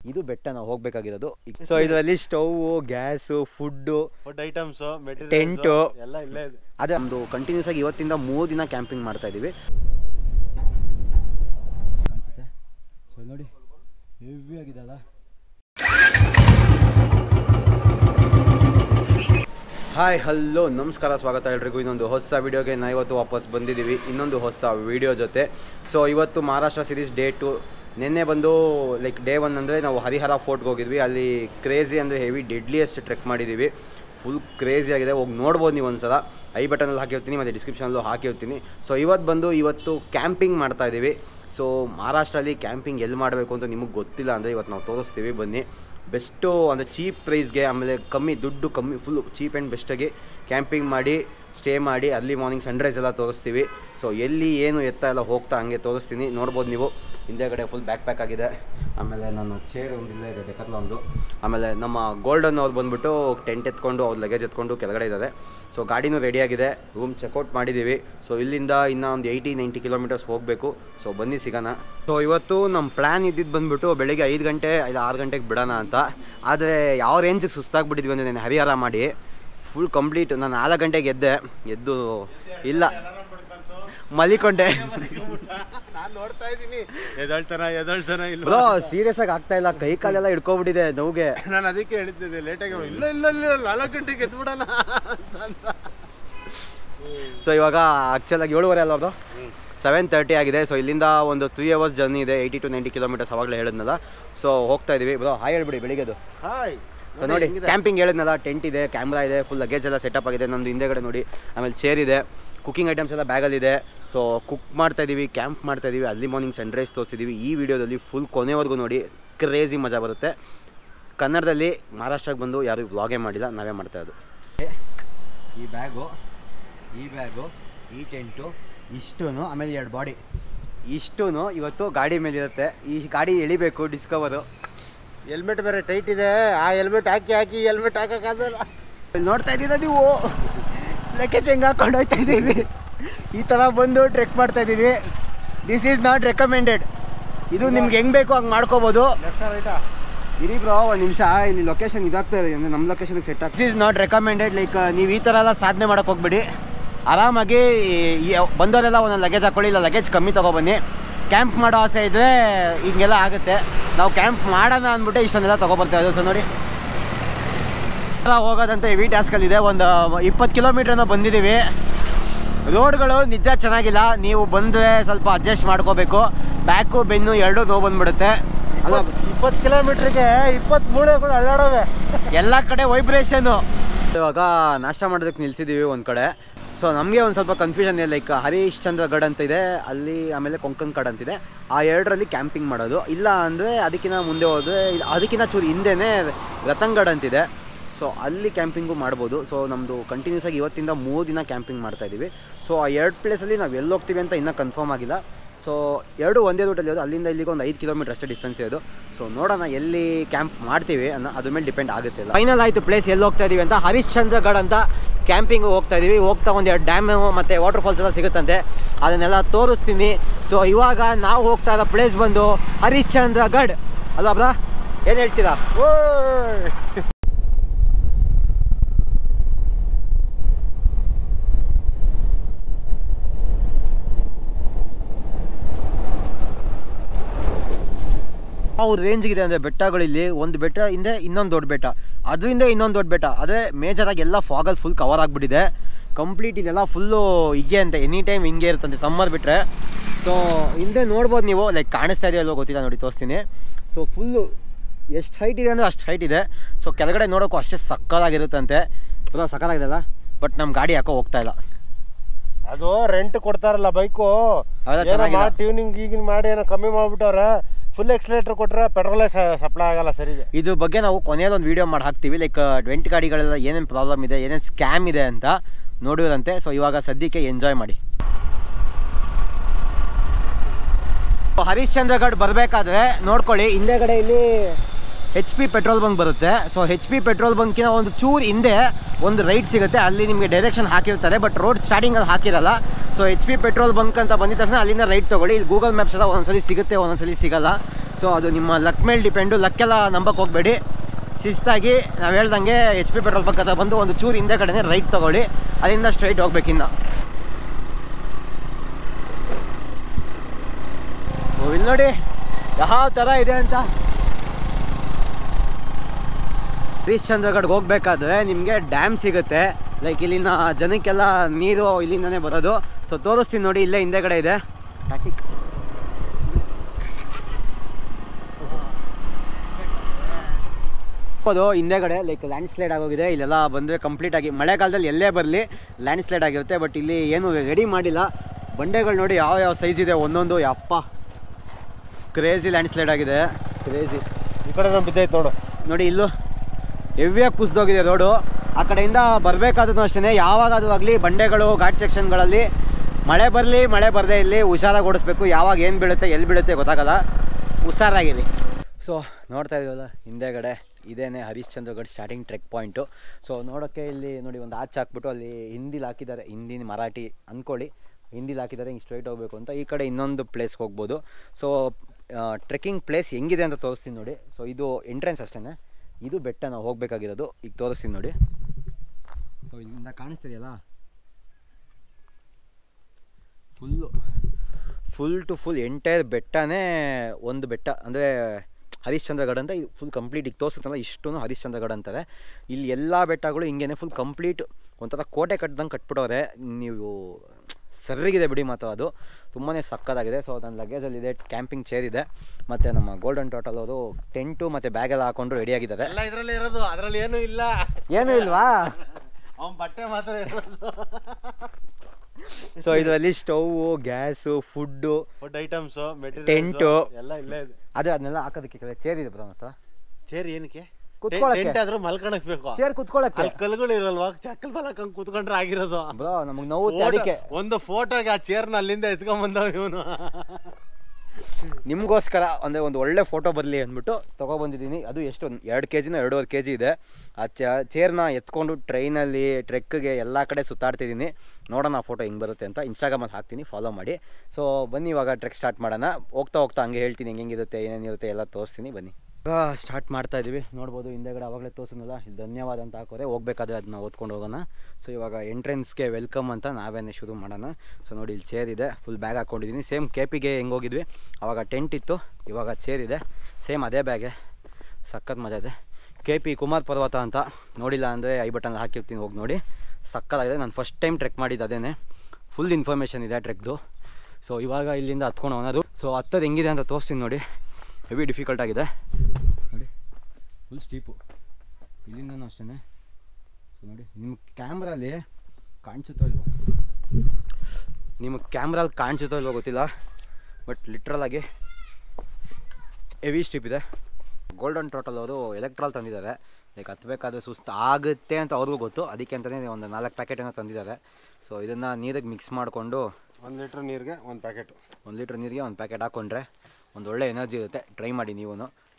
ಇದು ಬೆಟ್ಟ ನಾವು ಹೋಗ್ಬೇಕಾಗಿರೋದು ಸೊ ಇದರಲ್ಲಿ stove gas food food items Tent. ಎಲ್ಲ ಇಲ್ಲೇ ಇದೆ ಅದೇ ನಮ್ಮದು ಕಂಟಿನ್ಯೂಸ್ ಆಗಿ ಇವತ್ತಿಂದ ಮೂರು ದಿನ ಕ್ಯಾಂಪಿಂಗ್ ಮಾಡ್ತಾ ಇದ್ದೀವಿ ಅನ್ಸುತ್ತೆ ಸೊ ನೋಡಿ ಹೆವಿ ಆಗಿದೆ ಅಲ್ಲ ಹಾಯ್ ಹಲೋ ನಮಸ್ಕಾರ ಸ್ವಾಗತ ಎಲ್ರಿಗೂ ಇನ್ನೊಂದು ಹೊಸ ವಿಡಿಯೋಗೆ ನಾವು ಇವತ್ತು ವಾಪಸ್ ಬಂದಿದ್ದೀವಿ ಇನ್ನೊಂದು ಹೊಸ ವಿಡಿಯೋ ಜೊತೆ ಸೊ ಇವತ್ತು ಮಹಾರಾಷ್ಟ್ರ ಸಿರೀಸ್ ಡೇ ಟು ನಿನ್ನೆ ಬಂದು ಲೈಕ್ ಡೇ ಒನ್ ಅಂದರೆ ನಾವು ಹರಿಹರ ಫೋರ್ಟ್ಗೆ ಹೋಗಿದ್ವಿ ಅಲ್ಲಿ ಕ್ರೇಜಿ ಅಂದರೆ ಹೆವಿ ಡೆಡ್ಲಿಯೆಸ್ಟ್ ಟ್ರೆಕ್ ಮಾಡಿದ್ದೀವಿ ಫುಲ್ ಕ್ರೇಜಿ ಆಗಿದೆ ಹೋಗಿ ನೋಡ್ಬೋದು ನೀವು ಒಂದ್ಸಲ ಐ ಬಟನಲ್ಲಿ ಹಾಕಿರ್ತೀನಿ ಮತ್ತು ಡಿಸ್ಕ್ರಿಪ್ಷನಲ್ಲೂ ಹಾಕಿರ್ತೀನಿ ಸೊ ಇವತ್ತು ಬಂದು ಇವತ್ತು ಕ್ಯಾಂಪಿಂಗ್ ಮಾಡ್ತಾ ಇದ್ದೀವಿ ಸೊ ಮಹಾರಾಷ್ಟ್ರಲ್ಲಿ ಕ್ಯಾಂಪಿಂಗ್ ಎಲ್ಲಿ ಮಾಡಬೇಕು ಅಂತ ನಿಮಗೆ ಗೊತ್ತಿಲ್ಲ ಅಂದರೆ ಇವತ್ತು ನಾವು ತೋರಿಸ್ತೀವಿ ಬನ್ನಿ ಬೆಸ್ಟು ಅಂದರೆ ಚೀಪ್ ಪ್ರೈಸ್ಗೆ ಆಮೇಲೆ ಕಮ್ಮಿ ದುಡ್ಡು ಕಮ್ಮಿ ಫುಲ್ ಚೀಪ್ ಆ್ಯಂಡ್ ಬೆಸ್ಟಾಗಿ ಕ್ಯಾಂಪಿಂಗ್ ಮಾಡಿ ಸ್ಟೇ ಮಾಡಿ ಅರ್ಲಿ ಮಾರ್ನಿಂಗ್ ಸನ್ರೈಸ್ ಎಲ್ಲ ತೋರಿಸ್ತೀವಿ ಸೊ ಎಲ್ಲಿ ಏನು ಎತ್ತ ಎಲ್ಲ ಹೋಗ್ತಾ ಹಂಗೆ ತೋರಿಸ್ತೀನಿ ನೋಡ್ಬೋದು ನೀವು ಹಿಂದೆಗಡೆ ಫುಲ್ ಬ್ಯಾಕ್ ಪ್ಯಾಕ್ ಆಗಿದೆ ಆಮೇಲೆ ನನ್ನ ಚೇರ್ ಒಂದು ಇಲ್ಲೇ ಇದೆ ಡೆಕತ್ಲ ಒಂದು ಆಮೇಲೆ ನಮ್ಮ ಗೋಲ್ಡನ್ ಅವ್ರು ಬಂದುಬಿಟ್ಟು ಟೆಂಟ್ ಎತ್ಕೊಂಡು ಅವ್ರ ಲಗೇಜ್ ಎತ್ಕೊಂಡು ಕೆಳಗಡೆ ಇದ್ದಾರೆ ಸೊ ಗಾಡಿನೂ ರೆಡಿಯಾಗಿದೆ ರೂಮ್ ಚೆಕ್ಔಟ್ ಮಾಡಿದ್ದೀವಿ ಸೊ ಇಲ್ಲಿಂದ ಇನ್ನೂ ಒಂದು ಏಯ್ಟಿ ನೈಂಟಿ ಕಿಲೋಮೀಟರ್ಸ್ ಹೋಗಬೇಕು ಸೊ ಬನ್ನಿ ಸಿಗೋಣ ಸೊ ಇವತ್ತು ನಮ್ಮ ಪ್ಲ್ಯಾನ್ ಇದ್ದಿದ್ದು ಬಂದುಬಿಟ್ಟು ಬೆಳಿಗ್ಗೆ ಐದು ಗಂಟೆ ಇಲ್ಲ ಆರು ಗಂಟೆಗೆ ಬಿಡೋಣ ಅಂತ ಆದರೆ ಯಾವ ರೇಂಜಿಗೆ ಸುಸ್ತಾಗ್ಬಿಟ್ಟಿದ್ವಿ ಅಂದರೆ ನಾನು ಹರಿಹರ ಮಾಡಿ ಫುಲ್ ಕಂಪ್ಲೀಟ್ ನಾನು ನಾಲ್ಕು ಗಂಟೆಗೆ ಎದ್ದೆ ಎದ್ದು ಇಲ್ಲ ಮಲಿಕೊಂಡೆ ನಾನು ನೋಡ್ತಾ ಇದ್ದೀನಿ ಎದಳ್ತಾನ ಎದಳ್ತಾನ ಇಲ್ಲ ಬ್ರೋ ಸೀರಿಯಸ್ ಆಗಿ ಆಗ್ತಾ ಇಲ್ಲ ಕೈ ಕಾಲೆಲ್ಲ ಹಿಡ್ಕೊಬಿಟ್ಟಿದೆ ನೋವಿಗೆ ನಾನು ಅದಕ್ಕೆ ಹೇಳಿದ್ದೆ ಲೇಟಾಗಿ ಇಲ್ಲ ಇಲ್ಲ ಇಲ್ಲ ನಾಲ್ಕು ಗಂಟೆಗೆ ಎದ್ಬಿಡೋಣ ಅಂತ ಸೊ ಇವಾಗ ಆ್ಯಕ್ಚುಲಾಗಿ ಏಳುವರೆ ಅಲ್ಲ ಅವ್ರದ್ದು ಸೆವೆನ್ ತರ್ಟಿ ಆಗಿದೆ ಸೊ ಇಲ್ಲಿಂದ ಒಂದು ತ್ರೀ ಅವರ್ಸ್ ಜರ್ನಿ ಇದೆ ಏಯ್ಟಿ ಟು ನೈಂಟಿ ಕಿಲೋಮೀಟರ್ಸ್ ಅವಾಗಲೇ ಹೇಳಿದ್ನಲ್ಲ ಸೊ ಹೋಗ್ತಾ ಇದೀವಿ ಬ್ರೋ ಹಾಯ್ ಹೇಳ್ಬಿಡಿ ಬೆಳಿಗ್ಗೆದು ಹಾಯ್ ಸೊ ನೋಡಿ ಕ್ಯಾಂಪಿಂಗ್ ಹೇಳಿದ್ನಲ್ಲ ಟೆಂಟ್ ಇದೆ ಕ್ಯಾಮ್ರಾ ಇದೆ ಫುಲ್ ಲಗೇಜ್ ಎಲ್ಲ ಸೆಟಪ್ ಆಗಿದೆ ನಂದು ಹಿಂದೆಗಡೆ ನೋಡಿ ಆಮೇಲೆ ಚೇರ್ ಇದೆ ಕುಕಿಂಗ್ ಐಟಮ್ಸ್ ಎಲ್ಲ ಬ್ಯಾಗಲ್ಲಿದೆ ಸೊ ಕುಕ್ ಮಾಡ್ತಾ ಇದೀವಿ ಕ್ಯಾಂಪ್ ಮಾಡ್ತಾ ಇದೀವಿ ಅಲ್ಲಿ ಮಾರ್ನಿಂಗ್ ಸನ್ರೈಸ್ ತೋರಿಸಿದ್ದೀವಿ ಈ ವಿಡಿಯೋದಲ್ಲಿ ಫುಲ್ ಕೊನೆವರೆಗೂ ನೋಡಿ ಕ್ರೇಜಿ ಮಜಾ ಬರುತ್ತೆ ಕನ್ನಡದಲ್ಲಿ ಮಹಾರಾಷ್ಟ್ರಕ್ಕೆ ಬಂದು ಯಾರು ವ್ಲಾಗೇ ಮಾಡಿಲ್ಲ ನಾವೇ ಮಾಡ್ತಾ ಇರೋದು ಈ ಬ್ಯಾಗು ಈ ಬ್ಯಾಗು ಈ ಟೆಂಟು ಇಷ್ಟೂ ಆಮೇಲೆ ಎರಡು ಬಾಡಿ ಇಷ್ಟೂ ಇವತ್ತು ಗಾಡಿ ಮೇಲಿರುತ್ತೆ ಈ ಗಾಡಿ ಎಳಿಬೇಕು ಡಿಸ್ಕವರು ಹೆಲ್ಮೆಟ್ ಬೇರೆ ಟೈಟ್ ಇದೆ ಆ ಹೆಲ್ಮೆಟ್ ಹಾಕಿ ಹಾಕಿ ಹೆಲ್ಮೆಟ್ ಹಾಕಕ್ಕಾಗಲ್ಲ ಇಲ್ಲಿ ನೋಡ್ತಾ ಇದ್ದೀರಾ ನೀವು ಲಗೇಜ್ ಹೆಂಗೆ ಹಾಕೊಂಡು ಹೋಗ್ತಾ ಇದ್ದೀವಿ ಈ ಥರ ಬಂದು ಟ್ರೆಕ್ ಮಾಡ್ತಾ ಇದ್ದೀವಿ ದಿಸ್ ಈಸ್ ನಾಟ್ ರೆಕಮೆಂಡೆಡ್ ಇದು ನಿಮ್ಗೆ ಹೆಂಗೆ ಬೇಕು ಹಂಗೆ ಮಾಡ್ಕೋಬೋದು ಲೆಫ್ಟ್ ರೈಟಾ ಇರಿ ಬ್ರೋ ಒಂದು ನಿಮಿಷ ಇಲ್ಲಿ ಲೊಕೇಶನ್ ಇದಾಗ್ತಾ ಇದೆ ಅಂದರೆ ನಮ್ಮ ಲೊಕೇಶನ್ಗೆ ಸೆಟ್ ಆಗಿ this is not recommended like ನೀವು ಈ ಥರ ಎಲ್ಲ ಸಾಧನೆ ಮಾಡೋಕೆ ಹೋಗ್ಬೇಡಿ ಆರಾಮಾಗಿ ಈ ಬಂದವರೆಲ್ಲ ಒಂದೊಂದು ಲಗೇಜ್ ಹಾಕೊಳ್ಳಿ ಇಲ್ಲ ಲಗೇಜ್ ಕಮ್ಮಿ ತೊಗೊಬನ್ನಿ ಕ್ಯಾಂಪ್ ಮಾಡೋ ಆಸೆ ಇದ್ದರೆ ಹಿಂಗೆಲ್ಲ ಆಗುತ್ತೆ ನಾವು ಕ್ಯಾಂಪ್ ಮಾಡೋಣ ಅಂದ್ಬಿಟ್ಟು ಇಷ್ಟೊಂದೆಲ್ಲ ತೊಗೊಬರ್ತಾ ಇದ್ದೀವಿ ಸೊ ನೋಡಿ ಎಲ್ಲ ಹೋಗೋದಂತ ಹೆವಿ ಟಾಸ್ಕಲ್ಲಿದೆ ಒಂದು ಇಪ್ಪತ್ತು ಕಿಲೋಮೀಟ್ರನ್ನ ಬಂದಿದ್ದೀವಿ ರೋಡ್ಗಳು ನಿಜ ಚೆನ್ನಾಗಿಲ್ಲ ನೀವು ಬಂದರೆ ಸ್ವಲ್ಪ ಅಡ್ಜಸ್ಟ್ ಮಾಡ್ಕೋಬೇಕು ಬ್ಯಾಕು ಬೆನ್ನು ಎರಡೂ ನೋವು ಬಂದ್ಬಿಡುತ್ತೆ ಅಲ್ಲ ಇಪ್ಪತ್ತು ಕಿಲೋಮೀಟ್ರಿಗೆ ಇಪ್ಪತ್ತು ಮೂಳೆಗಳು ಅಲ್ಲಾಡವೆ ಎಲ್ಲ ಕಡೆ ವೈಬ್ರೇಷನು ಇವಾಗ ನಾಷ್ಟ ಮಾಡೋದಕ್ಕೆ ನಿಲ್ಸಿದ್ದೀವಿ ಒಂದು ಕಡೆ ಸೊ ನಮಗೆ ಒಂದು ಸ್ವಲ್ಪ ಕನ್ಫ್ಯೂಷನ್ ಇದೆ ಲೈಕ್ ಹರಿಶ್ಚಂದ್ರಗಢ ಅಂತ ಇದೆ ಅಲ್ಲಿ ಆಮೇಲೆ ಕೊಂಕನ್ ಕಡ್ ಅಂತಿದೆ ಆ ಎರಡರಲ್ಲಿ ಕ್ಯಾಂಪಿಂಗ್ ಮಾಡೋದು ಇಲ್ಲ ಅಂದರೆ ಅದಕ್ಕಿಂತ ಮುಂದೆ ಹೋದರೆ ಅದಕ್ಕಿಂತ ಚೂರು ಹಿಂದೆನೇ ರತನ್ಗಢ ಅಂತಿದೆ ಸೊ ಅಲ್ಲಿ ಕ್ಯಾಂಪಿಂಗು ಮಾಡ್ಬೋದು ಸೊ ನಮ್ಮದು ಕಂಟಿನ್ಯೂಸ್ ಆಗಿ ಇವತ್ತಿಂದ ಮೂರು ದಿನ ಕ್ಯಾಂಪಿಂಗ್ ಮಾಡ್ತಾ ಇದ್ದೀವಿ ಸೊ ಆ ಎರಡು ಪ್ಲೇಸಲ್ಲಿ ನಾವು ಎಲ್ಲಿ ಹೋಗ್ತೀವಿ ಅಂತ ಇನ್ನೂ ಕನ್ಫರ್ಮ್ ಆಗಿಲ್ಲ ಸೊ ಎರಡು ಒಂದೇ ರೂಟಲ್ಲಿ ಇರೋದು ಅಲ್ಲಿಂದ ಇಲ್ಲಿಗೆ ಒಂದು ಐದು ಕಿಲೋಮೀಟರ್ ಅಷ್ಟೇ ಡಿಫ್ರೆನ್ಸ್ ಇರೋದು ಸೊ ನೋಡೋಣ ಎಲ್ಲಿ ಕ್ಯಾಂಪ್ ಮಾಡ್ತೀವಿ ಅನ್ನೋ ಅದ್ರ ಮೇಲೆ ಡಿಪೆಂಡ್ ಆಗುತ್ತೆ ಫೈನಲ್ ಆಯಿತು ಪ್ಲೇಸ್ ಎಲ್ಲಿ ಹೋಗ್ತಾ ಇದೀವಿ ಅಂತ ಹರಿಶ್ಚಂದ್ರಗಢ ಅಂತ ಕ್ಯಾಂಪಿಂಗ್ ಹೋಗ್ತಾ ಇದೀವಿ ಹೋಗ್ತಾ ಒಂದು ಎರಡು ಡ್ಯಾಮು ಮತ್ತು ವಾಟರ್ ಫಾಲ್ಸ್ ಎಲ್ಲ ಸಿಗುತ್ತಂತೆ ಅದನ್ನೆಲ್ಲ ತೋರಿಸ್ತೀನಿ ಸೊ ಇವಾಗ ನಾವು ಹೋಗ್ತಾ ಇರೋ ಪ್ಲೇಸ್ ಬಂದು ಹರಿಶ್ಚಂದ್ರಗಢ್ ಅಲ್ವಾ ಬ್ರಾ ಏನು ಹೇಳ್ತೀರಾ ಓಯ್ ಯಾವ ರೇಂಜ್ಗಿದೆ ಅಂದರೆ ಬೆಟ್ಟಗಳಿಲ್ಲಿ ಒಂದು ಬೆಟ್ಟ ಹಿಂದೆ ಇನ್ನೊಂದು ದೊಡ್ಡ ಬೆಟ್ಟ ಅದರಿಂದ ಇನ್ನೊಂದು ದೊಡ್ಡ ಬೆಟ್ಟ ಆದರೆ ಮೇಜರಾಗಿ ಎಲ್ಲ ಫಾಗಲ್ಲಿ ಫುಲ್ ಕವರ್ ಆಗಿಬಿಟ್ಟಿದೆ ಕಂಪ್ಲೀಟ್ ಇದೆಲ್ಲ ಫುಲ್ಲು ಹೀಗೆ ಅಂತ ಎನಿ ಟೈಮ್ ಹಿಂಗೆ ಇರುತ್ತಂತೆ ಸಮ್ಮರ್ ಬಿಟ್ಟರೆ ಸೊ ಹಿಂದೆ ನೋಡ್ಬೋದು ನೀವು ಲೈಕ್ ಕಾಣಿಸ್ತಾ ಇದೆಯಲ್ವೋ ಗೊತ್ತಿಲ್ಲ ನೋಡಿ ತೋರಿಸ್ತೀನಿ ಸೊ ಫುಲ್ಲು ಎಷ್ಟು ಹೈಟ್ ಇದೆ ಅಂದರೆ ಅಷ್ಟು ಹೈಟ್ ಇದೆ ಸೊ ಕೆಳಗಡೆ ನೋಡೋಕ್ಕೂ ಅಷ್ಟೇ ಸಕ್ಕದಾಗಿರುತ್ತಂತೆ ತುಂಬ ಸಕ್ಕದಾಗಿದೆಲ್ಲ ಬಟ್ ನಮ್ಮ ಗಾಡಿ ಯಾಕೋ ಹೋಗ್ತಾ ಇಲ್ಲ ಅದು ರೆಂಟ್ ಕೊಡ್ತಾರಲ್ಲ ಬೈಕು ಹೌದಾ, ಚೆನ್ನಾಗಿಲ್ಲ. ಟ್ಯೂನಿಂಗ್ ಈಗಿನ ಮಾಡಿ ಏನೋ ಕಮ್ಮಿ ಮಾಡ್ಬಿಟ್ಟವ್ರೆ ಫುಲ್ ಎಕ್ಸ್ಲೇಟರ್ ಕೊಟ್ರೆ ಪೆಟ್ರೋಲೇ ಸಪ್ಲೈ ಆಗಲ್ಲ ಸರಿಗೆ ಇದ್ರ ಬಗ್ಗೆ ನಾವು ಕೊನೆಯಲ್ಲಿ ಒಂದು ವೀಡಿಯೋ ಮಾಡಿ ಹಾಕ್ತೀವಿ ಲೈಕ್ ವೆಂಟ್ ಗಾಡಿಗಳೆಲ್ಲ ಏನೇನು ಪ್ರಾಬ್ಲಮ್ ಇದೆ ಏನೇನು ಸ್ಕ್ಯಾಮ್ ಇದೆ ಅಂತ ನೋಡಿರಂತೆ ಸೊ ಇವಾಗ ಸದ್ಯಕ್ಕೆ ಎಂಜಾಯ್ ಮಾಡಿ ಹರಿಶ್ಚಂದ್ರಗಢ್ ಬರಬೇಕಾದ್ರೆ ನೋಡ್ಕೊಳ್ಳಿ ಹಿಂದೆಗಡೆ ಇಲ್ಲಿ ಹೆಚ್ ಪಿ ಪೆಟ್ರೋಲ್ ಬಂಕ್ ಬರುತ್ತೆ ಸೊ ಹೆಚ್ ಪಿ ಪೆಟ್ರೋಲ್ ಬಂಕಿನ ಒಂದು ಚೂರು ಹಿಂದೆ ಒಂದು ರೈಟ್ ಸಿಗುತ್ತೆ ಅಲ್ಲಿ ನಿಮಗೆ ಡೈರೆಕ್ಷನ್ ಹಾಕಿರ್ತಾರೆ ಬಟ್ ರೋಡ್ ಸ್ಟಾರ್ಟಿಂಗಲ್ಲಿ ಹಾಕಿರಲ್ಲ so H P petrol bunk ಅಂತ ಬಂದಿದ ತಕ್ಷಣ ಅಲ್ಲಿಂದ ರೈಟ್ ತೊಗೊಳ್ಳಿ ಇಲ್ಲಿ ಗೂಗಲ್ ಮ್ಯಾಪ್ಸ್ ಎಲ್ಲ ಒಂದೊಂದ್ಸಲಿ ಸಿಗುತ್ತೆ ಒಂದೊಂದ್ಸಲಿ ಸಿಗಲ್ಲ ಸೊ ಅದು ನಿಮ್ಮ ಲಕ್ ಮೇಲೆ ಡಿಪೆಂಡು ಲಕ್ಕೆಲ್ಲ ನಂಬಕ್ಕೆ ಹೋಗಬೇಡಿ ಶಿಸ್ತಾಗಿ ನಾವು ಹೇಳ್ದಂಗೆ ಎಚ್ ಪಿ ಪೆಟ್ರೋಲ್ ಪಕ್ಕ ಹತ್ರ ಬಂದು ಒಂದು ಚೂರು ಹಿಂದೆ ಕಡೆನೇ ರೈಟ್ ತೊಗೊಳ್ಳಿ ಅಲ್ಲಿಂದ ಸ್ಟ್ರೈಟ್ ಹೋಗ್ಬೇಕಿನ್ನ ಓ, ಇಲ್ಲಿ ನೋಡಿ ಯಾವ ಥರ ಇದೆ ಅಂತ ಹರಿಶ್ಚಂದ್ರಗಢಗೆ ಹೋಗ್ಬೇಕಾದ್ರೆ ನಿಮಗೆ ಡ್ಯಾಮ್ ಸಿಗುತ್ತೆ ಲೈಕ್ ಇಲ್ಲಿನ ಜನಕ್ಕೆಲ್ಲ ನೀರು ಇಲ್ಲಿಂದನೇ ಬರೋದು ಸೊ ತೋರಿಸ್ತೀನಿ ನೋಡಿ ಇಲ್ಲೇ ಹಿಂದೆಗಡೆ ಇದೆ ಚಿಕ್ ಅದು ಹಿಂದೆಗಡೆ ಲೈಕ್ ಲ್ಯಾಂಡ್ ಸ್ಲೈಡ್ ಆಗೋಗಿದೆ ಇಲ್ಲೆಲ್ಲ ಬಂದರೆ ಕಂಪ್ಲೀಟಾಗಿ ಮಳೆಗಾಲದಲ್ಲಿ ಎಲ್ಲೇ ಬರಲಿ ಲ್ಯಾಂಡ್ ಸ್ಲೈಡ್ ಆಗಿರುತ್ತೆ ಬಟ್ ಇಲ್ಲಿ ಏನು ರೆಡಿ ಮಾಡಿಲ್ಲ ಬಂಡೆಗಳು ನೋಡಿ ಯಾವ ಯಾವ ಸೈಜ್ ಇದೆ ಒಂದೊಂದು ಯಪ್ಪ ಕ್ರೇಜಿ ಲ್ಯಾಂಡ್ ಸ್ಲೈಡ್ ಆಗಿದೆ ಕ್ರೇಜಿ ಈ ಕಡೆ ನಾವು ಬಿದ್ದೈತೆ ನೋಡು ನೋಡಿ ಇಲ್ಲೂ ಹೆವಿಯಾಗಿ ಕುಸಿದೋಗಿದೆ ರೋಡು ಆ ಕಡೆಯಿಂದ ಬರಬೇಕಾದ್ರೂ ಅಷ್ಟೇ ಯಾವಾಗಾದ್ರೂ ಆಗಲಿ ಬಂಡೆಗಳು ಘಾಟ್ ಸೆಕ್ಷನ್ಗಳಲ್ಲಿ ಮಳೆ ಬರಲಿ ಮಳೆ ಬರದೇ ಇಲ್ಲಿ ಹುಷಾರಾಗಿ ಓಡಿಸ್ಬೇಕು ಯಾವಾಗ ಏನು ಬೀಳುತ್ತೆ ಎಲ್ಲಿ ಬೀಳುತ್ತೆ ಗೊತ್ತಾಗಲ್ಲ ಹುಷಾರಾಗಿರಿ ಸೊ ನೋಡ್ತಾ ಇದೀವಲ್ಲ ಹಿಂದೆಗಡೆ ಇದೇನೆ Harishchandragad starting trek point so ನೋಡೋಕ್ಕೆ ಇಲ್ಲಿ ನೋಡಿ ಒಂದು ಆಚ್ ಹಾಕ್ಬಿಟ್ಟು ಅಲ್ಲಿ ಹಿಂದಿಲಿ ಹಾಕಿದ್ದಾರೆ ಹಿಂದಿನ ಮರಾಠಿ ಅಂದ್ಕೊಳ್ಳಿ ಹಿಂದಿಲಿ ಹಾಕಿದ್ದಾರೆ ಹಿಂಗೆ ಸ್ಟ್ರೈಟ್ ಹೋಗಬೇಕು ಅಂತ ಈ ಕಡೆ ಇನ್ನೊಂದು ಪ್ಲೇಸ್ಗೆ ಹೋಗ್ಬೋದು ಸೊ ಟ್ರೆಕ್ಕಿಂಗ್ ಪ್ಲೇಸ್ ಹೆಂಗಿದೆ ಅಂತ ತೋರಿಸ್ತೀನಿ ನೋಡಿ ಸೊ ಇದು ಎಂಟ್ರೆನ್ಸ್ ಅಷ್ಟೇ ಇದು ಬೆಟ್ಟ ನಾವು ಹೋಗಬೇಕಾಗಿರೋದು ಈಗ ತೋರಿಸ್ತೀನಿ ನೋಡಿ ಸೊ ಇಲ್ಲಿಂದ ಕಾಣಿಸ್ತಿದೆಯಲ್ಲ full full to full entire ಬೆಟ್ಟನೇ ಒಂದು ಬೆಟ್ಟ ಅಂದರೆ ಹರಿಶ್ಚಂದ್ರಗಢ ಅಂತ ಇದು ಫುಲ್ ಕಂಪ್ಲೀಟ್ ಈಗ ತೋರಿಸುತ್ತಲ್ಲ ಇಷ್ಟೂ ಹರಿಶ್ಚಂದ್ರಗಢ ಅಂತಾರೆ ಇಲ್ಲಿ ಎಲ್ಲ ಬೆಟ್ಟಗಳು ಹಿಂಗೇನೆ ಫುಲ್ ಕಂಪ್ಲೀಟ್ ಒಂಥರ ಕೋಟೆ ಕಟ್ಟಿದಂಗೆ ಕಟ್ಬಿಟ್ಟವ್ರೆ ನೀವು ಸರ್ರಿಗಿದೆ ಬಿಡಿ ಮಾತು ಅದು ತುಂಬಾ ಸಕ್ಕತ್ತಾಗಿದೆ ಸೊ ನನ್ನ ಲಗೇಜಲ್ಲಿದೆ ಕ್ಯಾಂಪಿಂಗ್ ಚೇರ್ ಇದೆ ಮತ್ತು ನಮ್ಮ ಗೋಲ್ಡನ್ ಟೋಟಲ್ ಅವರು ಟೆಂಟು ಮತ್ತು ಬ್ಯಾಗೆಲ್ಲ ಹಾಕೊಂಡು ರೆಡಿಯಾಗಿದ್ದಾರೆ ಎಲ್ಲ ಇದರಲ್ಲಿ ಇರೋದು ಅದರಲ್ಲಿ ಏನೂ ಇಲ್ಲ ಏನೂ ಇಲ್ವಾ ಅವ್ನ ಬಟ್ಟೆ ಮಾತ್ರ ಇರೋದು ಸೊ ಇದರಲ್ಲಿ stove gas food food items material tent. ಎಲ್ಲ ಇಲ್ಲೇ ಇದೆ ಅದು ಅದನ್ನೆಲ್ಲ ಹಾಕೋದಕ್ಕೆ ಚೇರ್ ಇದೆ ಬ್ರೋ ಹತ್ರ ಚೇರ್ ಏನಕ್ಕೆ ಕುತ್ಕೊಳಕ್ಕೆ. ಟೆಂಟ್ ಆದ್ರೂ ಮಲ್ಕೊಳಕ್ ಬೇಕು ಚೇರ್ ಕುತ್ಕೊಳ್ಳೋಕ್ಕೆ ಅಲ್ಲಿ ಕಲ್ಗಳು ಇರಲ್ವಾ ಚಕ್ಕಲ್ ಬಲ ಹಾಕೊಂಡ್ ಕೂತ್ಕೊಂಡ್ರೆ ಆಗಿರೋದು ಬ್ರೋ ನಮಗೆ ನೋವು Photo- ಅದಕ್ಕೆ ಒಂದು ಫೋಟೋಗೆ ಆ ಚೇರ್ನ ಅಲ್ಲಿಂದ ಎತ್ಕೊಂಡ್ ಬಂದವ ಇವನು ನಿಮಗೋಸ್ಕರ ಅಂದರೆ ಒಂದು ಒಳ್ಳೆ ಫೋಟೋ ಬರಲಿ ಅಂದ್ಬಿಟ್ಟು ತೊಗೊಬಂದಿದ್ದೀನಿ ಅದು ಎಷ್ಟು ಒಂದು ಎರಡು ಕೆ ಜಿನ ಎರಡೂವರೆ ಕೆ ಜಿ ಇದೆ ಆ ಚೇರ್ನ ಎತ್ಕೊಂಡು ಟ್ರೈನಲ್ಲಿ ಟ್ರೆಕ್ಗೆ ಎಲ್ಲ ಕಡೆ ಸುತ್ತಾಡ್ತಿದ್ದೀನಿ ನೋಡೋಣ ಆ ಫೋಟೋ ಹೆಂಗೆ ಬರುತ್ತೆ ಅಂತ ಇನ್ಸ್ಟಾಗ್ರಾಮಲ್ಲಿ ಹಾಕ್ತೀನಿ ಫಾಲೋ ಮಾಡಿ ಸೊ ಬನ್ನಿ ಇವಾಗ ಟ್ರೆಕ್ ಸ್ಟಾರ್ಟ್ ಮಾಡೋಣ ಹೋಗ್ತಾ ಹೋಗ್ತಾ ಹಂಗೆ ಹೇಳ್ತೀನಿ ಹೆಂಗೆ ಹೆಂಗಿರುತ್ತೆ ಏನೇನಿರುತ್ತೆ ಎಲ್ಲ ತೋರಿಸ್ತೀನಿ ಬನ್ನಿ ಇವಾಗ ಸ್ಟಾರ್ಟ್ ಮಾಡ್ತಾ ಇದ್ದೀವಿ ನೋಡ್ಬೋದು ಹಿಂದೆಗಡೆ ಆವಾಗಲೇ ತೋರಿಸಿದ್ನಲ್ಲ ಇಲ್ಲಿ ಧನ್ಯವಾದ ಅಂತ ಹಾಕೋರೆ ಹೋಗ್ಬೇಕಾದ್ರೆ ಅದನ್ನ ಓದ್ಕೊಂಡು ಹೋಗೋಣ ಸೊ ಇವಾಗ ಎಂಟ್ರೆನ್ಸ್ಗೆ ವೆಲ್ಕಮ್ ಅಂತ ನಾವೇನೇ ಶುರು ಮಾಡೋಣ ಸೊ ನೋಡಿ ಇಲ್ಲಿ ಚೇರ್ ಇದೆ ಫುಲ್ ಬ್ಯಾಗ್ ಹಾಕ್ಕೊಂಡಿದ್ದೀನಿ ಸೇಮ್ ಕೆ ಪಿಗೆ ಹೆಂಗೆ ಹೋಗಿದ್ವಿ ಆವಾಗ ಟೆಂಟ್ ಇತ್ತು ಇವಾಗ ಚೇರ್ ಇದೆ ಸೇಮ್ ಅದೇ ಬ್ಯಾಗೆ ಸಖತ್ ಮಜಾ ಇದೆ ಕೆ ಪಿ ಕುಮಾರ್ ಪರ್ವತ ಅಂತ ನೋಡಿಲ್ಲ ಅಂದರೆ ಐ ಬಟನ್ ಹಾಕಿರ್ತೀನಿ ಹೋಗಿ ನೋಡಿ ಸಕ್ಕತ್ತಾಗಿದೆ ನಾನು ಫಸ್ಟ್ ಟೈಮ್ ಟ್ರೆಕ್ ಮಾಡಿದ್ದು ಅದೇನೆ ಫುಲ್ ಇನ್ಫಾರ್ಮೇಷನ್ ಇದೆ ಟ್ರೆಕ್ದು ಸೊ ಇವಾಗ ಇಲ್ಲಿಂದ ಹತ್ಕೊಂಡು ಹೋಗೋದು ಸೊ ಹತ್ತದು ಹೆಂಗಿದೆ ಅಂತ ತೋರಿಸ್ತೀನಿ ನೋಡಿ ಹೆವಿ ಡಿಫಿಕಲ್ಟ್ ಆಗಿದೆ ನೋಡಿ ಫುಲ್ ಸ್ಟೀಪು ಇಲ್ಲಿಂದನೂ ಅಷ್ಟೇ ಸೊ ನೋಡಿ ನಿಮ್ಮ ಕ್ಯಾಮ್ರಲ್ಲಿ ಕಾಣಿಸುತ್ತೋ ಇಲ್ವೋ ನಿಮ್ಮ ಕ್ಯಾಮ್ರಲ್ಲಿ ಕಾಣಿಸುತ್ತೋ ಇಲ್ವೋ ಗೊತ್ತಿಲ್ಲ ಬಟ್ ಲಿಟ್ರಲ್ ಆಗಿ ಹೆವಿ ಸ್ಟೀಪ್ ಇದೆ ಗೋಲ್ಡನ್ ಟೋಟಲ್ ಅವರು ಎಲೆಕ್ಟ್ರಾಲ್ ತಂದಿದ್ದಾರೆ ಲೈಕ್ ಹತ್ಬೇಕಾದ್ರೆ ಸುಸ್ತು ಆಗುತ್ತೆ ಅಂತ ಅವ್ರಿಗೂ ಗೊತ್ತು ಅದಕ್ಕೆ ಅಂತಲೇ ಒಂದು ನಾಲ್ಕು ಪ್ಯಾಕೆಟ್ ಏನೋ ತಂದಿದ್ದಾರೆ ಸೊ ಇದನ್ನು ನೀರಿಗೆ ಮಿಕ್ಸ್ ಮಾಡಿಕೊಂಡು ಒಂದ್ ಲೀಟರ್ ನೀರಿಗೆ ಒಂದ್ ಪ್ಯಾಕೆಟ್ ಒಂದು ಲೀಟ್ರ್ ನೀರಿಗೆ ಒಂದು ಪ್ಯಾಕೆಟ್ ಹಾಕ್ಕೊಂಡ್ರೆ ಒಂದು ಒಳ್ಳೆ ಎನರ್ಜಿ ಇರುತ್ತೆ ಟ್ರೈ ಮಾಡಿ ನೀವು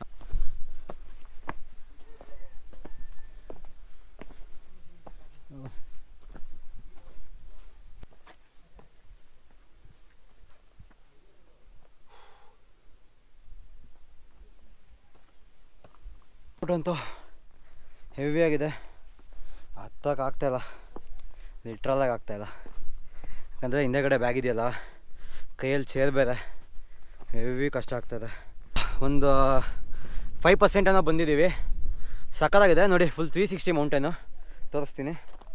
ಅಂತೂ ಹೆವಿ ಆಗಿದೆ ಹತ್ತಕ್ಕೆ ಆಗ್ತಾಯಿಲ್ಲ ಲಿಟ್ರಲಾಗಿ ಆಗ್ತಾಯಿಲ್ಲ ಯಾಕಂದರೆ ಹಿಂದೆಗಡೆ ಬ್ಯಾಗ್ ಇದೆಯಲ್ಲ ಕೈಯಲ್ಲಿ ಚೇರ್ ಬೇರೆ ಹೆವಿ ಕಷ್ಟ ಆಗ್ತದೆ ಒಂದು ಫೈವ್ ಪರ್ಸೆಂಟ್ ಏನೋ ಬಂದಿದ್ದೀವಿ ಸಕ್ಕತ್ತಾಗಿದೆ ನೋಡಿ ಫುಲ್ ತ್ರೀ ಸಿಕ್ಸ್ಟಿ ಮೌಂಟೇನು ತೋರಿಸ್ತೀನಿ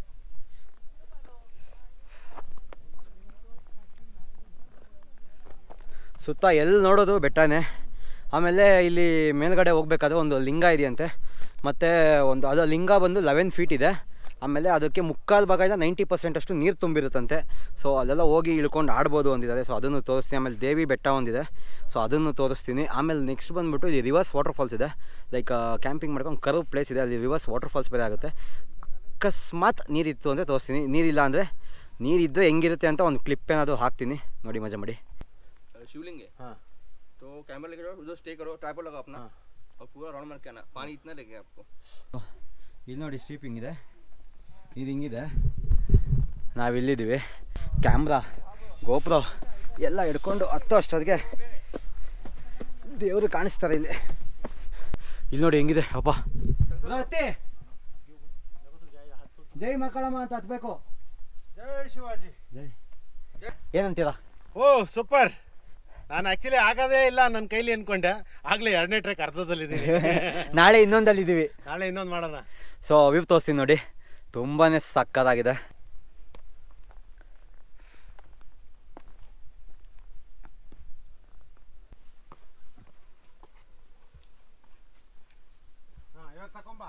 ಸುತ್ತ ಎಲ್ಲಿ ನೋಡೋದು ಬೆಟ್ಟನೇ ಆಮೇಲೆ ಇಲ್ಲಿ ಮೇಲ್ಗಡೆ ಹೋಗ್ಬೇಕಾದ್ರೆ ಒಂದು ಲಿಂಗ ಇದೆಯಂತೆ ಮತ್ತು ಒಂದು ಅದು ಲಿಂಗ ಬಂದು ಲೆವೆನ್ ಫೀಟ್ ಇದೆ ಆಮೇಲೆ ಅದಕ್ಕೆ ಮುಕ್ಕಾಲು ಭಾಗ ಇಲ್ಲ ನೈಂಟಿ ಪರ್ಸೆಂಟ್ ಅಷ್ಟು ನೀರು ತುಂಬಿರುತ್ತಂತೆ ಸೊ ಅಲ್ಲೆಲ್ಲ ಹೋಗಿ ಇಳ್ಕೊಂಡು ಆಡ್ಬೋದು ಅಂದಿದ್ದಾರೆ ಸೊ ಅದನ್ನು ತೋರಿಸ್ತೀನಿ ಆಮೇಲೆ ದೇವಿ ಬೆಟ್ಟ ಒಂದಿದೆ ಸೊ ಅದನ್ನು ತೋರಿಸ್ತೀನಿ ಆಮೇಲೆ ನೆಕ್ಸ್ಟ್ ಬಂದುಬಿಟ್ಟು ಇಲ್ಲಿ ರಿವರ್ಸ್ ವಾಟರ್ ಫಾಲ್ಸ್ ಇದೆ ಲೈಕ್ ಕ್ಯಾಂಪಿಂಗ್ ಮಾಡ್ಕೊಂಡು ಕರ್ವ್ ಪ್ಲೇಸ್ ಇದೆ ಅಲ್ಲಿ ರಿವರ್ಸ್ ವಾಟರ್ ಫಾಲ್ಸ್ ಬೇರೆ ಆಗುತ್ತೆ ಅಕಸ್ಮಾತ್ ನೀರಿತ್ತು ಅಂದರೆ ತೋರಿಸ್ತೀನಿ ನೀರಿಲ್ಲ ಅಂದರೆ ನೀರಿದ್ದರೆ ಹೆಂಗಿರುತ್ತೆ ಅಂತ ಒಂದು ಕ್ಲಿಪ್ ಏನಾದರೂ ಹಾಕ್ತೀನಿ ನೋಡಿ ಮಜಾ ಮಾಡಿ शिवलिंग है हाँ तो कैमरा लेके जाओ उधर स्टे करो ट्राइपॉड लगाओ अपना और पूरा राउंड मार के आना पानी इतना लेके आपको ಇಲ್ಲಿ ನೋಡಿ ಸ್ಟೀಪ್ ಹಿಂಗಿದೆ ಇದು ಹಿಂಗಿದೆ ನಾವಿಲ್ಲಿದ್ದೀವಿ ಕ್ಯಾಮ್ರಾ ಗೋಪ್ರೋ ಎಲ್ಲ ಹಿಡ್ಕೊಂಡು ಹತ್ತೋ ಅಷ್ಟೊತ್ತಿಗೆ ದೇವರು ಕಾಣಿಸ್ತಾರೆ ಇಲ್ಲಿ ಇಲ್ಲಿ ನೋಡಿ ಹೆಂಗಿದೆ ಅಪ್ಪ ಅತ್ತೆ ಜೈ ಮಕ್ಕಳಮ್ಮ ಅಂತ ಹತ್ಬೇಕು ಜೈ ಶಿವಾಜಿ ಜೈ ಏನಂತೀರಾ ಓ ಸೂಪರ್ ನಾನು ಆಕ್ಚುಲಿ ಆಗೋದೇ ಇಲ್ಲ ನನ್ನ ಕೈಲಿ ಅನ್ಕೊಂಡೆ ಆಗ್ಲೇ ಎರಡನೇ ಟ್ರ್ಯಾಕ್ ಅರ್ಧದಲ್ಲಿದ್ದೀನಿ ನಾಳೆ ಇನ್ನೊಂದಲ್ಲಿದ್ದೀವಿ ನಾಳೆ ಇನ್ನೊಂದು ಮಾಡೋಣ ಸೊ ವ್ಯೂ ತೋರಿಸ್ತೀನಿ ನೋಡಿ ತುಂಬಾ ಸಕ್ಕತ್ತಾಗಿದೆ ಹಾ ಇವಾಗ ತಕೊಂಬ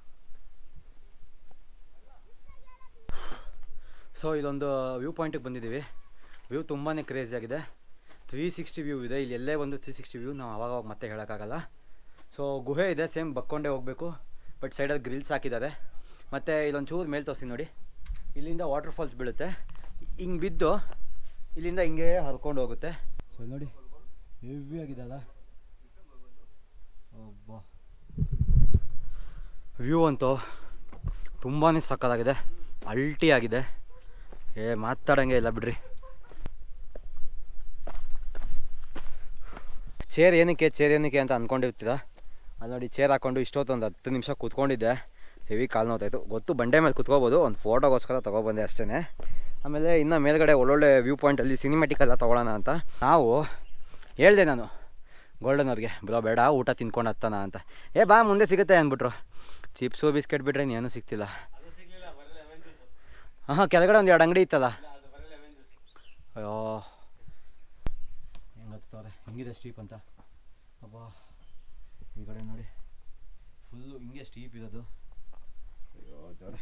ಸೊ ಇದೊಂದು ವ್ಯೂ ಪಾಯಿಂಟಿಗೆ ಬಂದಿದ್ದೀವಿ ವ್ಯೂ ತುಂಬಾ ಕ್ರೇಜಿ ಆಗಿದೆ ತ್ರೀ ಸಿಕ್ಸ್ಟಿ ವ್ಯೂ ಇದೆ ಇಲ್ಲಿ ಎಲ್ಲೇ ಒಂದು ತ್ರೀ ಸಿಕ್ಸ್ಟಿ ವ್ಯೂ ನಾವು ಅವಾಗವಾಗ ಮತ್ತೆ ಹೇಳೋಕ್ಕಾಗಲ್ಲ ಸೊ ಗುಹೆ ಇದೆ ಸೇಮ್ ಬಕ್ಕೊಂಡೇ ಹೋಗಬೇಕು ಬಟ್ ಸೈಡಲ್ಲಿ ಗ್ರಿಲ್ಸ್ ಹಾಕಿದ್ದಾರೆ ಮತ್ತು ಇಲ್ಲೊಂದು ಚೂರು ಮೇಲೆ ತೋರಿಸ್ತೀನಿ ನೋಡಿ ಇಲ್ಲಿಂದ ವಾಟರ್ ಫಾಲ್ಸ್ ಬೀಳುತ್ತೆ ಹಿಂಗೆ ಬಿದ್ದು ಇಲ್ಲಿಂದ ಹಿಂಗೆ ಹರ್ಕೊಂಡು ಹೋಗುತ್ತೆ ಸೊ ನೋಡಿ ಹೆವಿ ಆಗಿದೆ ಅಲ್ಲ ಒಬ್ಬ ವ್ಯೂ ಅಂತೂ ತುಂಬಾ ಸಕ್ಕತ್ತಾಗಿದೆ ಅಲ್ಟಿ ಆಗಿದೆ ಏ ಮಾತಾಡಂಗೆ ಇಲ್ಲ ಬಿಡ್ರಿ ಚೇರ್ ಏನಕ್ಕೆ ಚೇರ್ ಏನಕ್ಕೆ ಅಂತ ಅಂದ್ಕೊಂಡಿರ್ತೀರ ಅಲ್ಲಿ ನೋಡಿ ಚೇರ್ ಹಾಕ್ಕೊಂಡು ಇಷ್ಟೊತ್ತು ಒಂದು ಹತ್ತು ನಿಮಿಷ ಕೂತ್ಕೊಂಡಿದ್ದೆ ಹೆವಿ ಕಾಲು ನೋತಾಯಿತು ಗೊತ್ತು ಬಂಡೆ ಮೇಲೆ ಕುತ್ಕೋಬೋದು ಒಂದು ಫೋಟೋಗೋಸ್ಕರ ತೊಗೊಬಂದೆ ಅಷ್ಟೇ ಆಮೇಲೆ ಇನ್ನು ಮೇಲ್ಗಡೆ ಒಳ್ಳೊಳ್ಳೆ ವ್ಯೂ ಪಾಯಿಂಟಲ್ಲಿ ಸಿನಿಮ್ಯಾಟಿಕ್ ಎಲ್ಲ ತೊಗೊಳ್ಳೋಣ ಅಂತ ನಾವು ಹೇಳ್ದೆ ನಾನು ಗೋಲ್ಡನ್ ಅವ್ರಿಗೆ ಬ್ರೋ ಬೇಡ ಊಟ ತಿನ್ಕೊಂಡು ಹತ್ತಾನ ಅಂತ ಏ ಬಾ ಮುಂದೆ ಸಿಗುತ್ತೆ ಅಂದ್ಬಿಟ್ರು ಚಿಪ್ಸು ಬಿಸ್ಕೆಟ್ ಬಿಟ್ರೆ ಇನ್ನೇನು ಸಿಗ್ತಿಲ್ಲ ಹಾಂ ಕೆಳಗಡೆ ಒಂದು ಎರಡು ಅಂಗಡಿ ಇತ್ತಲ್ಲ ಅಯ್ಯೋ ಹೆಂಗೆ ಹತ್ತವ್ರೆ ಹೆಂಗಿದೆ ಸ್ಟೀಪ್ ಅಂತ ಅಬ್ಬಾ ಈ ಕಡೆ ನೋಡಿ ಫುಲ್ಲು ಹಿಂಗೆ ಸ್ಟೀಪ್ ಇರೋದು ಅಯ್ಯೋ ದೇವ್ರೆ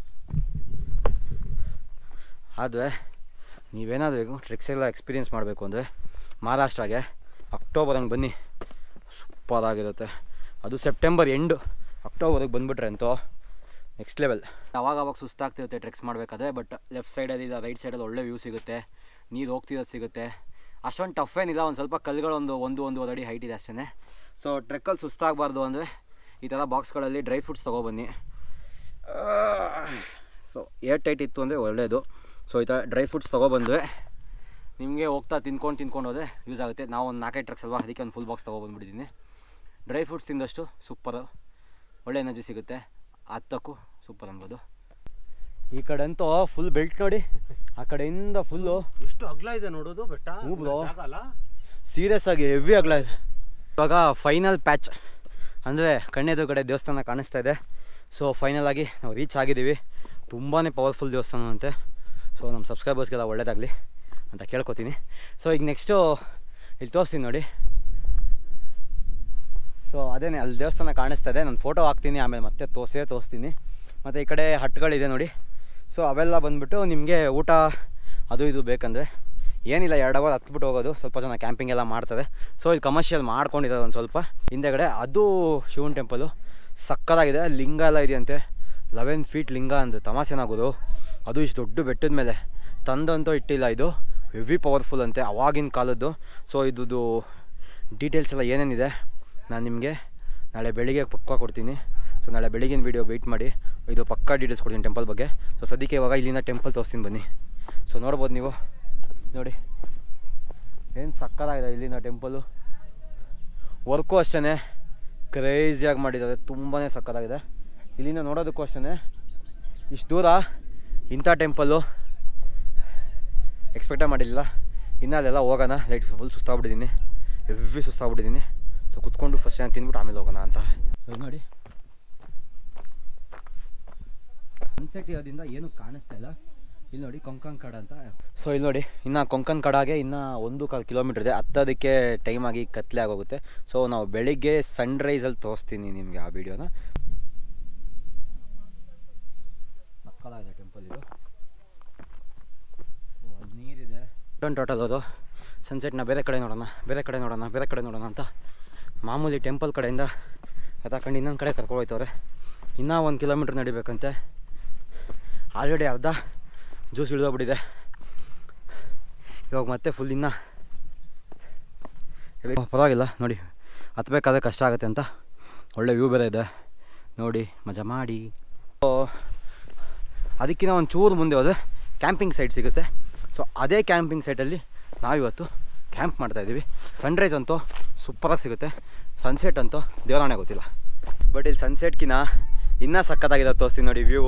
ಆದರೆ ನೀವೇನಾದರೂ ಟ್ರಿಕ್ಸ್ ಎಲ್ಲ ಎಕ್ಸ್ಪೀರಿಯೆನ್ಸ್ ಮಾಡಬೇಕು ಅಂದರೆ ಮಹಾರಾಷ್ಟ್ರಾಗೆ ಅಕ್ಟೋಬರ್ ಹಂಗೆ ಬನ್ನಿ ಸೂಪರ್ ಆಗಿರುತ್ತೆ ಅದು ಸೆಪ್ಟೆಂಬರ್ ಎಂಡು ಅಕ್ಟೋಬರ್ಗೆ ಬಂದುಬಿಟ್ರೆ ಅಂತೂ ನೆಕ್ಸ್ಟ್ ಲೆವೆಲ್ ಅವಾಗ ಅವಾಗ ಸುಸ್ತಾಗ್ತಿರುತ್ತೆ ಟ್ರೆಕ್ಸ್ ಮಾಡಬೇಕಾದ್ರೆ ಬಟ್ ಲೆಫ್ಟ್ ಸೈಡಲ್ಲಿ ಇಲ್ಲ ರೈಟ್ ಸೈಡಲ್ಲಿ ಒಳ್ಳೆ ವ್ಯೂ ಸಿಗುತ್ತೆ ನೀರು ಹೋಗ್ತಿರೋದು ಸಿಗುತ್ತೆ ಅಷ್ಟೊಂದು ಟಫ್ ಏನಿಲ್ಲ ಒಂದು ಸ್ವಲ್ಪ ಕಲ್ಲುಗಳೊಂದು ಒಂದು ಒಂದೂವರೆ ಅಡಿ ಹೈಟ್ ಇದೆ ಅಷ್ಟೇ ಸೊ ಟ್ರೆಕ್ಕಲ್ಲಿ ಸುಸ್ತಾಗಬಾರ್ದು ಅಂದರೆ ಈ ಥರ ಬಾಕ್ಸ್ಗಳಲ್ಲಿ ಡ್ರೈ ಫ್ರೂಟ್ಸ್ ತೊಗೊಬನ್ನಿ ಸೊ ಏರ್ ಟೈಟ್ ಇತ್ತು ಅಂದರೆ ಒಳ್ಳೆಯದು ಸೊ ಈ ಥರ ಡ್ರೈ ಫ್ರೂಟ್ಸ್ ತೊಗೊಬಂದ್ರೆ ನಿಮಗೆ ಹೋಗ್ತಾ ತಿನ್ಕೊಂಡು ತಿನ್ಕೊಂಡು ಹೋದರೆ ಯೂಸ್ ಆಗುತ್ತೆ ನಾವು ಒಂದು ನಾಲ್ಕೈದು ಟ್ರಕ್ಸ್ ಅಲ್ವಾ ಅದಕ್ಕೆ ಒಂದು ಫುಲ್ ಬಾಕ್ಸ್ ತೊಗೊಬಂದ್ಬಿಟ್ಟಿದ್ದೀನಿ ಡ್ರೈ ಫ್ರೂಟ್ಸ್ ತಿಂದಷ್ಟು ಸೂಪರು ಒಳ್ಳೆ ಎನರ್ಜಿ ಸಿಗುತ್ತೆ ಹತ್ತಕ್ಕೂ ಸೂಪರ್ ಅನ್ಬೋದು ಈ ಕಡೆ ಅಂತೂ ಫುಲ್ ಬೆಲ್ಟ್ ನೋಡಿ ಆ ಕಡೆಯಿಂದ ಫುಲ್ಲು ಎಷ್ಟು ಅಗ್ಲ ಇದೆ ನೋಡೋದು ಬೆಟ್ಟ ಹ್ಞೂ bro. ಜಾಗ ಅಲ್ಲ ಸೀರಿಯಸ್ ಆಗಿ ಹೆವಿ ಆಗಲ ಇದೆ ಇವಾಗ ಫೈನಲ್ ಪ್ಯಾಚ್ ಅಂದರೆ ಕಣ್ಣೆದು ಕಡೆ ದೇವಸ್ಥಾನ ಕಾಣಿಸ್ತಾ ಇದೆ ಸೊ ಫೈನಲ್ ಆಗಿ ನಾವು ರೀಚ್ ಆಗಿದ್ದೀವಿ ತುಂಬಾ ಪವರ್ಫುಲ್ ದೇವಸ್ಥಾನ ಅಂತೆ ಸೊ ನಮ್ಮ ಸಬ್ಸ್ಕ್ರೈಬರ್ಸ್ಗೆಲ್ಲ ಒಳ್ಳೇದಾಗಲಿ ಅಂತ ಕೇಳ್ಕೊತೀನಿ ಸೊ ಈಗ ನೆಕ್ಸ್ಟು ಇಲ್ಲಿ ತೋರಿಸ್ತೀನಿ ನೋಡಿ ಸೊ ಅದೇನೆ ಅಲ್ಲಿ ದೇವಸ್ಥಾನ ಕಾಣಿಸ್ತಾ ಇದೆ ನಾನು ಫೋಟೋ ಹಾಕ್ತೀನಿ ಆಮೇಲೆ ಮತ್ತೆ ತೋರಿಸೇ ತೋರಿಸ್ತೀನಿ ಮತ್ತು ಈ ಕಡೆ ಹಟ್ಗಳಿದೆ ನೋಡಿ ಸೊ ಅವೆಲ್ಲ ಬಂದುಬಿಟ್ಟು ನಿಮಗೆ ಊಟ ಅದು ಇದು ಬೇಕಂದರೆ ಏನಿಲ್ಲ ಎರಡು ಅವರ್ ಹತ್ಬಿಟ್ಟು ಹೋಗೋದು ಸ್ವಲ್ಪ ಜನ ಕ್ಯಾಂಪಿಂಗ್ ಎಲ್ಲ ಮಾಡ್ತಾರೆ ಸೊ ಇಲ್ಲಿ ಕಮರ್ಷಿಯಲ್ ಮಾಡ್ಕೊಂಡಿದ್ದಾರೆ ಒಂದು ಸ್ವಲ್ಪ ಹಿಂದೆಗಡೆ ಅದು ಶಿವನ್ ಟೆಂಪಲು ಸಕ್ಕತ್ತಾಗಿದೆ ಲಿಂಗ ಎಲ್ಲ ಇದೆಯಂತೆ ಲೆವೆನ್ ಫೀಟ್ ಲಿಂಗ ಅಂತ ತಮಾಷೆನಾಗೋದು ಅದು ಇಷ್ಟು ದೊಡ್ಡ ಬೆಟ್ಟದ ಮೇಲೆ ತಂದಂತೂ ಇಟ್ಟಿಲ್ಲ ಇದು ಹೆವಿ ಪವರ್ಫುಲ್ ಅಂತೆ ಅವಾಗಿನ ಕಾಲದ್ದು ಸೊ ಇದ್ದು ಡೀಟೇಲ್ಸ್ ಎಲ್ಲ ಏನೇನಿದೆ ನಾನು ನಿಮಗೆ ನಾಳೆ ಬೆಳಿಗ್ಗೆ ಪಕ್ಕ ಕೊಡ್ತೀನಿ ಸೊ ನಾಳೆ ಬೆಳಿಗಿನ ವೀಡಿಯೋ ವೆಯ್ಟ್ ಮಾಡಿ ಇದು ಪಕ್ಕಾ ಡೀಟೇಲ್ಸ್ ಕೊಡ್ತೀನಿ ಟೆಂಪಲ್ ಬಗ್ಗೆ ಸೊ ಸದ್ಯಕ್ಕೆ ಇವಾಗ ಇಲ್ಲಿಂದ ಟೆಂಪಲ್ ತೋರಿಸ್ತೀನಿ ಬನ್ನಿ ಸೊ ನೋಡ್ಬೋದು ನೀವು ನೋಡಿ ಏನು ಸಕ್ಕತ್ತಾಗಿದೆ ಇಲ್ಲಿನ ಟೆಂಪಲು ವರ್ಕು ಅಷ್ಟೇ ಕ್ರೇಜಿಯಾಗಿ ಮಾಡಿದ್ದಾರೆ ತುಂಬಾ ಸಕ್ಕತ್ತಾಗಿದೆ ಇಲ್ಲಿಂದ ನೋಡೋದಕ್ಕೂ ಅಷ್ಟೇ ಇಷ್ಟು ದೂರ ಇಂಥ ಟೆಂಪಲ್ಲು ಎಕ್ಸ್ಪೆಕ್ಟೇ ಮಾಡಿಲ್ಲ ಇನ್ನು ಅಲ್ಲೆಲ್ಲ ಹೋಗೋಣ ಲೈಟ್ ಫುಲ್ ಸುಸ್ತಾಗ್ಬಿಟ್ಟಿದ್ದೀನಿ ಹೆವಿ ಸುಸ್ತಾಗ್ಬಿಟ್ಟಿದ್ದೀನಿ ಸೊ ಕುತ್ಕೊಂಡು ಫಸ್ಟ್ ನಾನು ತಿಂದ್ಬಿಟ್ಟು ಆಮೇಲೆ ಹೋಗೋಣ ಅಂತ ಸೊ ನೋಡಿ ಸನ್ಸೆಟ್ ಇರೋದ್ರಿಂದ ಏನು ಕಾಣಿಸ್ತಾ ಇಲ್ಲ ಇಲ್ಲಿ ನೋಡಿ ಕೊಂಕನ್ ಕಡ ಅಂತ ಸೊ ಇಲ್ಲಿ ನೋಡಿ ಇನ್ನು ಕೊಂಕನ್ ಕಡಾಗೆ ಇನ್ನು ಒಂದು ಕಾಲು ಕಿಲೋಮೀಟ್ರ್ ಇದೆ ಹತ್ತೋದಕ್ಕೆ ಟೈಮ್ ಆಗಿ ಕತ್ಲೆ ಆಗೋಗುತ್ತೆ ಸೊ ನಾವು ಬೆಳಿಗ್ಗೆ ಸನ್ರೈಸಲ್ಲಿ ತೋರಿಸ್ತೀನಿ ನಿಮಗೆ ಆ ವಿಡಿಯೋನ ಸಕ್ಕಲಾಗಿದೆ ಟೆಂಪಲ್ ಇದು ಓ ಅಲ್ಲಿ ನೀರಿದೆ ಟೊನ್ ಟೋಟಲ್ ಅದು ಸನ್ಸೆಟ್ನ ಬೇರೆ ಕಡೆ ನೋಡೋಣ ಬೇರೆ ಕಡೆ ನೋಡೋಣ ಬೇರೆ ಕಡೆ ನೋಡೋಣ ಅಂತ ಮಾಮೂಲಿ ಟೆಂಪಲ್ ಕಡೆಯಿಂದ ಎತ್ತಾಕೊಂಡು ಇನ್ನೊಂದು ಕಡೆ ಕರ್ಕೊಂಡು ಹೋಯ್ತವ್ರೆ ಇನ್ನೂ ಒಂದು ಕಿಲೋಮೀಟ್ರ್ ನಡಿಬೇಕಂತೆ ಆಲ್ರೆಡಿ ಅರ್ಧ ಜ್ಯೂಸ್ ಇಳಿದೋಗ್ಬಿಟ್ಟಿದೆ ಇವಾಗ ಮತ್ತೆ ಫುಲ್ ಇನ್ನೂ ಪರವಾಗಿಲ್ಲ ನೋಡಿ ಹತ್ಬೇಕಾದ್ರೆ ಕಷ್ಟ ಆಗುತ್ತೆ ಅಂತ ಒಳ್ಳೆ ವ್ಯೂ ಬೇರೆ ಇದೆ ನೋಡಿ ಮಜಾ ಮಾಡಿ ಸೊ ಅದಕ್ಕಿಂತ ಒಂದು ಚೂರು ಮುಂದೆ ಹೋದರೆ ಕ್ಯಾಂಪಿಂಗ್ ಸೈಟ್ ಸಿಗುತ್ತೆ ಸೊ ಅದೇ ಕ್ಯಾಂಪಿಂಗ್ ಸೈಟಲ್ಲಿ ನಾವಿವತ್ತು ಕ್ಯಾಂಪ್ ಮಾಡ್ತಾಯಿದ್ದೀವಿ ಸನ್ರೈಸ್ ಅಂತೂ ಸೂಪರಾಗಿ ಸಿಗುತ್ತೆ ಸನ್ಸೆಟ್ ಅಂತೂ ದೇವರಾಣೆ ಗೊತ್ತಿಲ್ಲ ಬಟ್ ಇಲ್ಲಿ ಸನ್ಸೆಟ್ಕಿನ ಇನ್ನೂ ಸಖತ್ತಾಗಿದೆ ತೋರಿಸ್ತೀನಿ ನೋಡಿ ವ್ಯೂ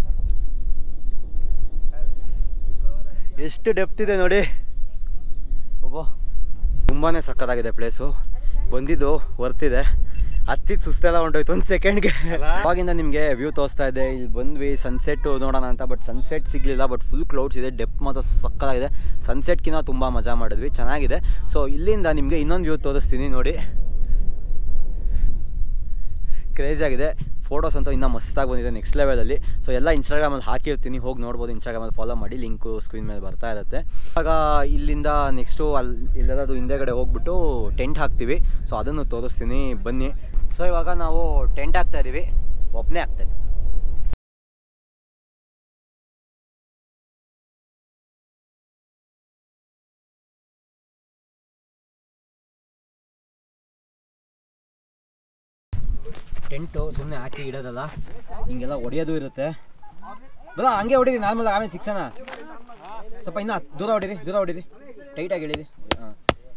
ಎಷ್ಟು ಡೆಪ್ತ್ ಇದೆ ನೋಡಿ ಒಬ್ಬ ತುಂಬಾ ಸಖತ್ತಾಗಿದೆ ಪ್ಲೇಸು ಬಂದಿದ್ದು ವರ್ತಿದೆ ಹತ್ತಿದ್ದು ಸುಸ್ತೆಲ್ಲ ಹೊಂಟೋಯ್ತು ಒಂದು ಸೆಕೆಂಡ್ಗೆ ಅವಾಗಿಂದ ನಿಮಗೆ ವ್ಯೂ ತೋರಿಸ್ತಾ ಇದೆ ಇಲ್ಲಿ ಬಂದ್ವಿ ಸನ್ಸೆಟ್ಟು ನೋಡೋಣ ಅಂತ ಬಟ್ ಸನ್ಸೆಟ್ ಸಿಗಲಿಲ್ಲ ಬಟ್ ಫುಲ್ ಕ್ಲೌಡ್ಸ್ ಇದೆ ಡೆಪ್ ಮಾತ್ರ ಸಕ್ಕತ್ತಾಗಿದೆ ಸನ್ಸೆಟ್ಗಿಂತ ತುಂಬ ಮಜಾ ಮಾಡಿದ್ವಿ ಚೆನ್ನಾಗಿದೆ ಸೊ ಇಲ್ಲಿಂದ ನಿಮಗೆ ಇನ್ನೊಂದು ವ್ಯೂ ತೋರಿಸ್ತೀನಿ ನೋಡಿ ಕ್ರೇಜಿ ಆಗಿದೆ ಫೋಟೋಸ್ ಅಂತೂ ಇನ್ನೂ ಮಸ್ತಾಗಿ ಬಂದಿದೆ ನೆಕ್ಸ್ಟ್ ಲೆವೆಲಲ್ಲಿ ಸೊ ಎಲ್ಲ ಇನ್ಸ್ಟಾಗ್ರಾಮಲ್ಲಿ ಹಾಕಿರ್ತೀನಿ ಹೋಗಿ ನೋಡ್ಬೋದು ಇನ್ಸ್ಟಾಗ್ರಾಮಲ್ಲಿ ಫಾಲೋ ಮಾಡಿ ಲಿಂಕು ಸ್ಕ್ರೀನ್ ಮೇಲೆ ಬರ್ತಾ ಇರುತ್ತೆ ಇವಾಗ ಇಲ್ಲಿಂದ ನೆಕ್ಸ್ಟು ಅಲ್ಲಿ ಇಲ್ಲೆಲ್ಲದು ಹಿಂದೆಗಡೆ ಹೋಗ್ಬಿಟ್ಟು ಟೆಂಟ್ ಹಾಕ್ತೀವಿ ಸೊ ಅದನ್ನು ತೋರಿಸ್ತೀನಿ ಬನ್ನಿ ಸೊ ಇವಾಗ ನಾವು ಟೆಂಟ್ ಹಾಕ್ತಾ ಇದ್ದೀವಿ ಒಬ್ಬನೇ ಹಾಕ್ತಾ ಇದ್ದೀವಿ ಟೆಂಟು ಸುಮ್ಮನೆ ಹಾಕಿ ಇಡೋದಲ್ಲ ಹಿಂಗೆಲ್ಲ ಹೊಡೆಯೋದು ಇರುತ್ತೆ ಬಲ ಹಂಗೆ ಹೊಡೀರಿ ನಾರ್ಮಲ್ ಆಮೇಲೆ ಸಿಕ್ಸೋಣ ಸ್ವಲ್ಪ ಇನ್ನ ದೂರ ಹೊಡೀರಿ ದೂರ ಹೊಡೀರಿ ಟೈಟಾಗಿ ಇಳೀರಿ ಹಾಂ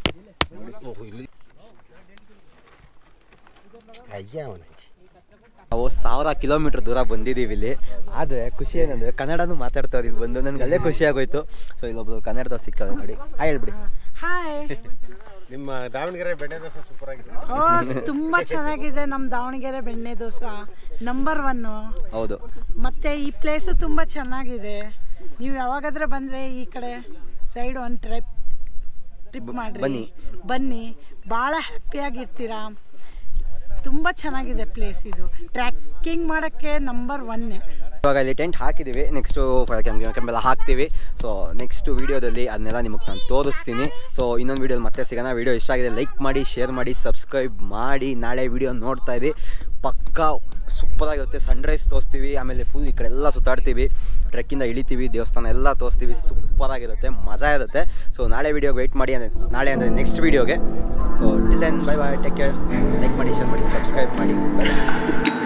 ಅಯ್ಯ ಅವನಜ್ಜಿ ನಾವು ಸಾವಿರ ಕಿಲೋಮೀಟ್ರ್ ದೂರ ಬಂದಿದ್ದೀವಿ ಇಲ್ಲಿ ಆದರೆ ಖುಷಿ ಏನಂದರೆ ಕನ್ನಡನೂ ಮಾತಾಡ್ತಾರೆ ಇಲ್ಲಿ ಬಂದು ನನಗೆ ಅಲ್ಲೇ ಖುಷಿ ಆಗೋಯ್ತು ಸೊ ಇಲ್ಲೊಬ್ರು ಕನ್ನಡದ ಸಿಕ್ಕೋದು ನೋಡಿ ಹಾಯ್ ಹೇಳ್ಬಿಡಿ ಹಾಯ್ ನಿಮ್ಮ ದಾವಣಗೆರೆ ಬೆಣ್ಣೆ ದೋಸೆ ಸೂಪರ್ ಆಗಿದೆ ಓ ತುಂಬಾ ಚೆನ್ನಾಗಿದೆ ನಮ್ಮ ದಾವಣಗೆರೆ ಬೆಣ್ಣೆ ದೋಸೆ ನಂಬರ್ ಒನ್ನು ಹೌದು ಮತ್ತೆ ಈ ಪ್ಲೇಸು ತುಂಬಾ ಚೆನ್ನಾಗಿದೆ ನೀವು ಯಾವಾಗಾದ್ರೆ ಬಂದ್ರೆ ಈ ಕಡೆ ಸೈಡ್ ಒಂದು ಟ್ರಿಪ್ ಟ್ರಿಪ್ ಮಾಡ್ರಿ ಬನ್ನಿ. ಬನ್ನಿ ಭಾಳ ಹ್ಯಾಪಿಯಾಗಿರ್ತೀರಾ ತುಂಬ ಚೆನ್ನಾಗಿದೆ ಪ್ಲೇಸ್ ಇದು ಟ್ರ್ಯಾಕಿಂಗ್ ಮಾಡೋಕ್ಕೆ ನಂಬರ್ ಒನ್ನೇ ಇವಾಗ ಇಲ್ಲಿ ಟೆಂಟ್ ಹಾಕಿದ್ದೀವಿ ನೆಕ್ಸ್ಟು ಕೆಂಬೆಲ್ಲ ಹಾಕ್ತೀವಿ ಸೊ ನೆಕ್ಸ್ಟ್ ವೀಡಿಯೋದಲ್ಲಿ ಅದನ್ನೆಲ್ಲ ನಿಮಗೆ ನಾನು ತೋರಿಸ್ತೀನಿ ಸೊ ಇನ್ನೊಂದು ವೀಡಿಯೋಲಿ ಮತ್ತೆ ಸಿಗೋಣ ವೀಡಿಯೋ ಇಷ್ಟ ಆಗಿದೆ ಲೈಕ್ ಮಾಡಿ ಶೇರ್ ಮಾಡಿ ಸಬ್ಸ್ಕ್ರೈಬ್ ಮಾಡಿ ನಾಳೆ ವೀಡಿಯೋ ನೋಡ್ತಾ ಇದ್ದಿ ಪಕ್ಕಾ ಸೂಪರಾಗಿರುತ್ತೆ ಸನ್ರೈಸ್ ತೋರಿಸ್ತೀವಿ ಆಮೇಲೆ ಫುಲ್ ಈ ಕಡೆ ಎಲ್ಲ ಸುತ್ತಾಡ್ತೀವಿ ಟ್ರೆಕ್ಕಿಂದ ಇಳಿತೀವಿ ದೇವಸ್ಥಾನ ಎಲ್ಲ ತೋರಿಸ್ತೀವಿ ಸೂಪರಾಗಿರುತ್ತೆ ಮಜಾ ಇರುತ್ತೆ ಸೊ ನಾಳೆ ವೀಡಿಯೋಗೆ ವೆಯ್ಟ್ ಮಾಡಿ ಅಂದರೆ ನಾಳೆ ಅಂದರೆ ನೆಕ್ಸ್ಟ್ ವೀಡಿಯೋಗೆ so till then bye bye take care like ಮಾಡಿ ಶೇರ್ ಮಾಡಿ ಸಬ್ಸ್ಕ್ರೈಬ್ ಮಾಡಿ ಬೈ